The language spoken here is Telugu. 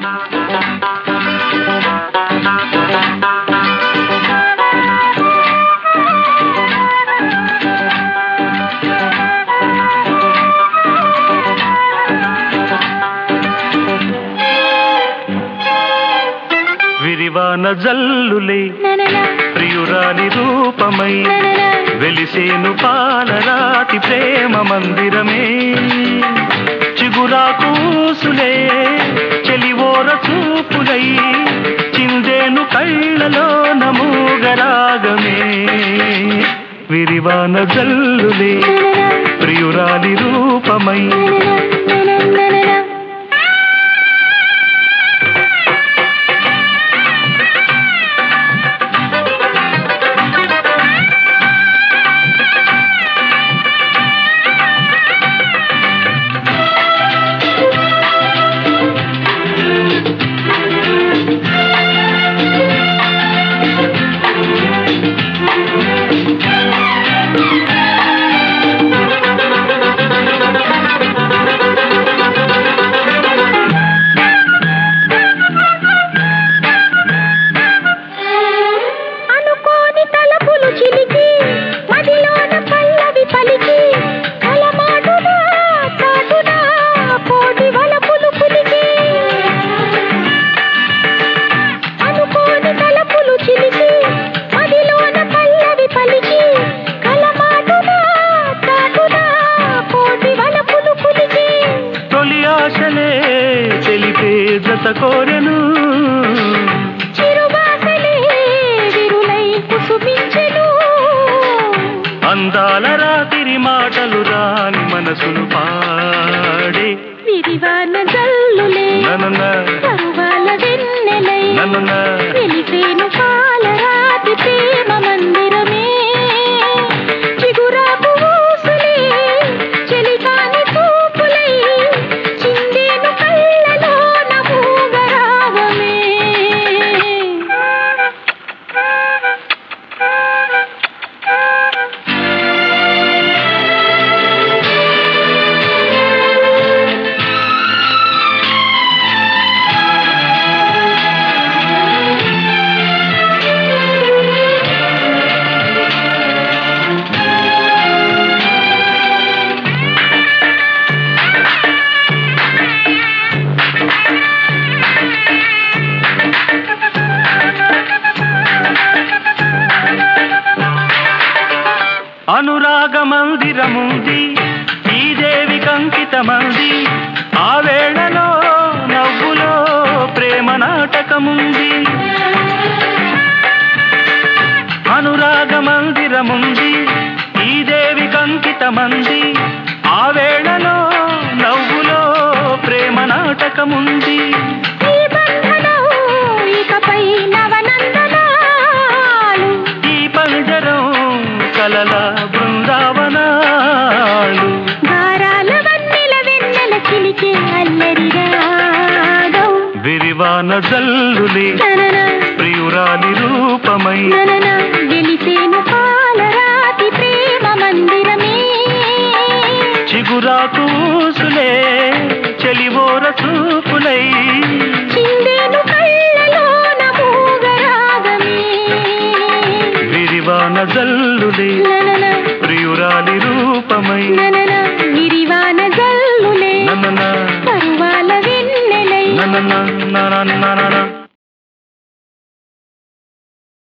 విరివాన జల్లులే ప్రియురాలి రూపమై వెలిసేను పాలరాతి ప్రేమ మందిరమే చిగురాకూసులే చెలివోర చూపులై చిందేను కళ్ళలో నమూగరాగమే విరివాన జల్లులే ప్రియురాలి రూపమై అనుకోని తలపులు చిలికి మదిలోన పల్లవి పలికి కలమాటునా చాటునా కోటి వలపులు పులికి అనుకోని తలపులు చిలికి మదిలోన పల్లవి పలికి కలమాటునా చాటునా కోటి వలపులు పులికి తొలి ఆశలే తెలిపే జత కోరెను చిరువాసలే విరులై కుసుమించెను అందాల రాతిరి మాటలు రాని మనసును పాడే విరివాన జల్లులే ననన కరువాల వెన్నెలై ననన వెలిసేను పాలరాతి ప్రేమ మందిరమే చిగురాకు ఊసులే చెలికాని చూపులై చిందేను కళ్ళలో నమూగరాగమే అనురాగ మందిరముంది ఈ దేవి కంకితమంది ఆ వేళలో నవ్వులో ప్రేమ నాటకముంది అనురాగ మందిరముంది ఈ దేవి కంకితమంది ఆ వేళలో నవ్వులో ప్రేమ నాటకముంది ఈ బంధనం ఇకపై నవనందనాలు ఈ పంజరం కలల బృందావనాలు గారాల వన్నెల వెన్నెల చిలికే అల్లరి రాగం విరివాన జల్లులే ననన ప్రియురాలి రూపమై ననన వెలిసేను పాలరాతి ప్రేమ మందిరమే చిగురాకూసులే చెలివోర చూపులై చిందేను కళ్ళలో నమూగరాగమే విరివాన జల్లులే ననన ప్రియురాలి రూపమై ననన విరివాన జల్లులే ననన పరువాల వెన్నెలై ననన ననన